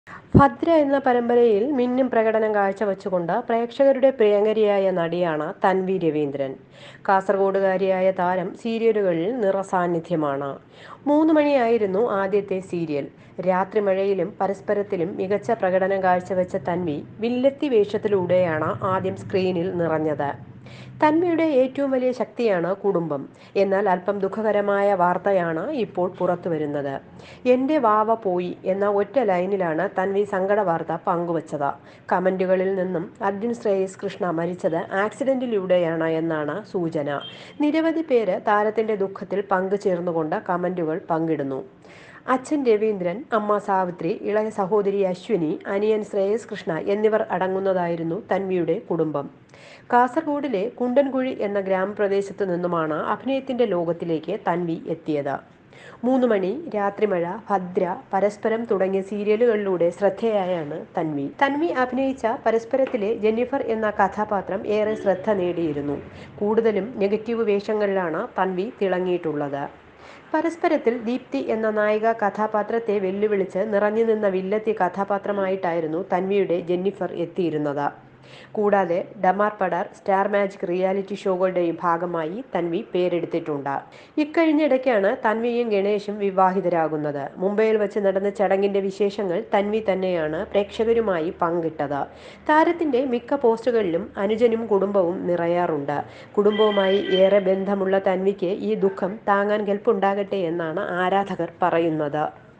ഭദ്ര എന്ന പരമ്പരയിൽ മിന്നും പ്രകടനം കാഴ്ചവെച്ചുകൊണ്ട് പ്രേക്ഷകരുടെ പ്രിയങ്കരിയായ നടിയാണ് തൻവി രവീന്ദ്രൻ കാസർഗോഡുകാരിയായ താരം സീരിയലുകളിൽ നിറസാന്നിധ്യമാണ് മൂന്ന് മണിയായിരുന്നു ആദ്യത്തെ സീരിയൽ രാത്രിമഴയിലും പരസ്പരത്തിലും മികച്ച പ്രകടനം കാഴ്ചവെച്ച തൻവി വില്ലത്തി വേഷത്തിലൂടെയാണ് ആദ്യം സ്ക്രീനിൽ നിറഞ്ഞത് തന്മയുടെ ഏറ്റവും വലിയ ശക്തിയാണ് കുടുംബം എന്നാൽ അല്പം ദുഃഖകരമായ വാർത്തയാണ് ഇപ്പോൾ പുറത്തു വരുന്നത് എൻ്റെ വാവ പോയി എന്ന ഒറ്റ ലൈനിലാണ് തൻവി സങ്കട വാർത്ത പങ്കുവച്ചത് കമൻറ്റുകളിൽ നിന്നും അർജുൻ ശ്രേയസ് കൃഷ്ണ മരിച്ചത് ആക്സിഡൻറ്റിലൂടെയാണ് എന്നാണ് സൂചന നിരവധി പേര് താരത്തിൻ്റെ ദുഃഖത്തിൽ പങ്കുചേർന്നുകൊണ്ട് കമൻറ്റുകൾ പങ്കിടുന്നു അച്ഛൻ രവീന്ദ്രൻ അമ്മ സാവിത്രി ഇളയ സഹോദരി അശ്വിനി അനിയൻ ശ്രേയസ് കൃഷ്ണ എന്നിവർ അടങ്ങുന്നതായിരുന്നു തൻവിയുടെ കുടുംബം കാസർഗോഡിലെ കുണ്ടൻകുഴി എന്ന ഗ്രാമപ്രദേശത്തു നിന്നുമാണ് അഭിനയത്തിന്റെ ലോകത്തിലേക്ക് തൻവി എത്തിയത് മൂന്ന് മണി രാത്രിമഴ ഭദ്ര പരസ്പരം തുടങ്ങിയ സീരിയലുകളിലൂടെ ശ്രദ്ധേയായാണ് തൻവി തൻവി അഭിനയിച്ച പരസ്പരത്തിലെ ജെന്നിഫർ എന്ന കഥാപാത്രം ഏറെ ശ്രദ്ധ നേടിയിരുന്നു കൂടുതലും നെഗറ്റീവ് വേഷങ്ങളിലാണ് തൻവി തിളങ്ങിയിട്ടുള്ളത് പരസ്പരത്തിൽ ദീപ്തി എന്ന നായിക കഥാപാത്രത്തെ വെല്ലുവിളിച്ച് നിറഞ്ഞു നിന്ന വില്ലത്തി കഥാപാത്രമായിട്ടായിരുന്നു തൻവിയുടെ ജെന്നിഫർ എത്തിയിരുന്നത് കൂടാതെ Damar Padar star magic reality ഷോകളുടെയും ഭാഗമായി തൻവി പേരെടുത്തിട്ടുണ്ട് ഇക്കഴിഞ്ഞിടയ്ക്കാണ് തൻവിയും ഗണേഷും വിവാഹിതരാകുന്നത് മുംബൈയിൽ വെച്ച് നടന്ന ചടങ്ങിന്റെ വിശേഷങ്ങൾ തൻവി തന്നെയാണ് പ്രേക്ഷകരുമായി പങ്കിട്ടത് താരത്തിന്റെ മിക്ക പോസ്റ്റുകളിലും അനുജനും കുടുംബവും നിറയാറുണ്ട് കുടുംബവുമായി ഏറെ ബന്ധമുള്ള തൻവിക്ക് ഈ ദുഃഖം താങ്ങാൻ കെൽപ്പുണ്ടാകട്ടെ എന്നാണ് ആരാധകർ പറയുന്നത്